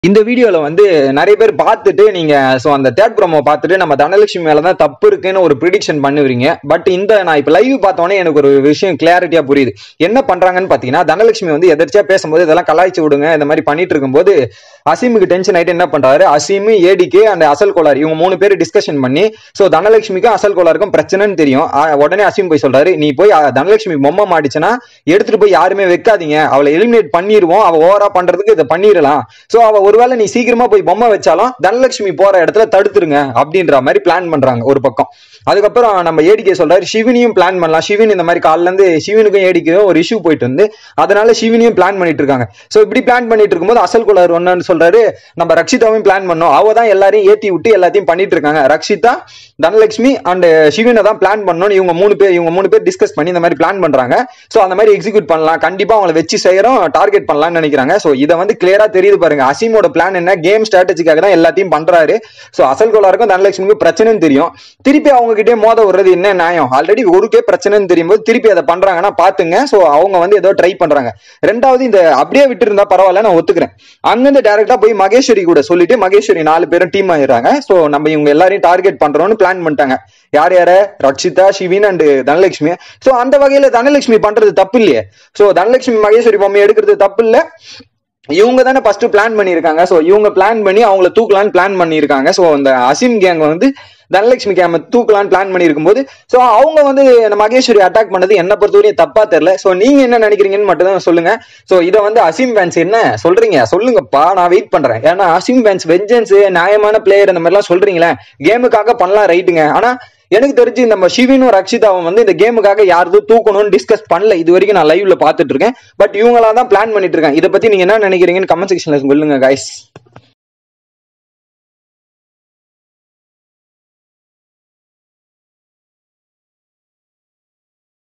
இந்த வீடியோல வந்து நிறைய பேர் பார்த்துட்டு நீங்க சோ அந்த தேர்ட் ப்ரோமோ பார்த்துட்டு நம்ம தனலட்சுமி மேல தான் தப்பு இருக்குன்னு ஒரு ப்ரிடிக்ஷன் பண்ணுவீங்க பட் இந்த நான் இப்ப லைவ் பார்த்தோன்னே எனக்கு ஒரு விஷயம் கிளாரிட்டியா புரியுது என்ன பண்றாங்கன்னு பாத்தீங்கன்னா தனலட்சுமி வந்து எதிர்ச்சியா பேசும்போது இதெல்லாம் கலாய்ச்சி விடுங்க இந்த மாதிரி பண்ணிட்டு இருக்கும்போது அசீமுக்கு டென்ஷன் ஆயிட்டு என்ன பண்றாரு அசீம் ஏடிகே அண்ட் அசல் கோலார் இவங்க மூணு பேர் டிஸ்கஷன் பண்ணி சோ தனலட்சுமிக்கும் அசல் கோலாருக்கும் பிரச்சனைன்னு தெரியும் ஆ, உடனே அசீம் போய் சொல்றாரு நீ போய் அ, தனலட்சுமி பொம்மை மாடிச்சுன்னா எடுத்துட்டு போய் யாருமே வைக்காதீங்க அவளை எலிமினேட் பண்ணிடுவோம் அவ ஓவரா பண்றதுக்கு இதை பண்ணிடலாம் சோ அவ ஒருவேளை நீ சீக்கிரமா போய் பொம்மை வச்சாலும் தனலட்சுமி போற இடத்துல தடுத்துருங்க அப்படின்ற மாதிரி பிளான் பண்றாங்க ஒரு பக்கம் அதுக்கப்புறம் நம்ம ஏடிகே சொல்றாரு சிவினியும் பிளான் பண்ணலாம் சிவின் இந்த மாதிரி காலில இருந்து சிவனுக்கும் ஏடிக்கும் ஒரு இஷ்யூ போயிட்டு வந்து அதனால சிவினியும் பிளான் பண்ணிட்டு இருக்காங்க சோ இப்படி பிளான் பண்ணிட்டு இருக்கும்போது அசல் குலர் ஒன்னு சொல்றாரு நம்ம ரக்ஷிதாவையும் பிளான் பண்ணோம் அவ தான் எல்லாரையும் ஏத்தி விட்டு எல்லாத்தையும் பண்ணிட்டு இருக்காங்க ரக்ஷிதா தனலட்சுமி அண்ட் சிவனை தான் பிளான் பண்ணணும் இவங்க மூணு பேர் இவங்க மூணு பேர் டிஸ்கஸ் பண்ணி இந்த மாதிரி பிளான் பண்றாங்க சோ அந்த மாதிரி எக்ஸிக்யூட் பண்ணலாம் கண்டிப்பா அவங்களை வச்சு செய்யறோம் டார்கெட் பண்ணலாம்னு நினைக்கிறாங்க சோ இதை வந்து கிளியரா தெரியுது பாருங்க அசீமோட பிளான் என்ன கேம் ஸ்ட்ராட்டஜிக்காக தான் எல்லாத்தையும் பண்றாரு சோ அசல் கோலாருக்கும் தனலட்சுமிக்கும் பிரச்சனைன்னு தெரியும் திருப்பி அவங்க கிட்டே மோத விடுறது என்ன நியாயம் ஆல்ரெடி ஒருக்கே பிரச்சனைன்னு தெரியும் போது திருப்பி அதை பண்றாங்கன்னா பாத்துங்க சோ அவங்க வந்து ஏதோ ட்ரை பண்றாங்க ரெண்டாவது இந்த அப்படியே விட்டு இருந்தா பரவாயில்ல நான் ஒத்துக்கிறேன் அங்கிருந்து டைரக்டா போய் மகேஸ்வரி கூட சொல்லிட்டு மகேஸ்வரி நாலு பேரும் டீம் ஆயிடுறாங்க சோ நம்ம இவங்க எல்லாரையும் டார்கெட் பண்றோம்னு பிளான் பண்ணிட்டாங்க யார் யார ரக்ஷிதா சிவின் அண்ட் தனலட்சுமி சோ அந்த வகையில தனலட்சுமி பண்றது தப்பு இல்லையே சோ தனலட்சுமி மகேஸ்வரி பொம்மை எடுக்கிறது தப்பு இல்ல இவங்க தானே ஃபர்ஸ்ட் பிளான் பண்ணியிருக்காங்க சோ இவங்க பிளான் பண்ணி அவங்கள தூக்கலான்னு பிளான் பண்ணியிருக்காங்க சோ அந்த அசிம் கேங் வந்து தனலட்சுமி கேம தூக்கலான்னு பிளான் பண்ணியிருக்கும் போது சோ அவங்க வந்து நம்ம மகேஸ்வரி அட்டாக் பண்ணது என்ன பொறுத்தவரையும் தப்பா தெரியல சோ நீங்க என்ன நினைக்கிறீங்கன்னு மட்டும் தான் சொல்லுங்க சோ இதை வந்து அசிம் ஃபேன்ஸ் என்ன சொல்றீங்க சொல்லுங்கப்பா நான் வெயிட் பண்றேன் ஏன்னா அசிம் ஃபேன்ஸ் வெஞ்சன்ஸ் நியாயமான பிளேயர் இந்த மாதிரிலாம் சொல்றீங்களே கேமுக்காக பண்ணலாம் ரைட்டுங்க ஆனா எனக்கு தெரிஞ்சு நம்ம சிவினும் ரக்ஷிதாவும் வந்து இந்த கேமுக்காக யாரும் தூக்கணும்னு டிஸ்கஸ் பண்ணல இது வரைக்கும் நான் லைவ்ல பாத்துட்டு இருக்கேன் பட் இவங்களா தான் பிளான் பண்ணிட்டு இருக்கேன் இதை பத்தி நீங்க என்ன நினைக்கிறீங்கன்னு கமெண்ட் செக்ஷன்ல சொல்லுங்க கைஸ்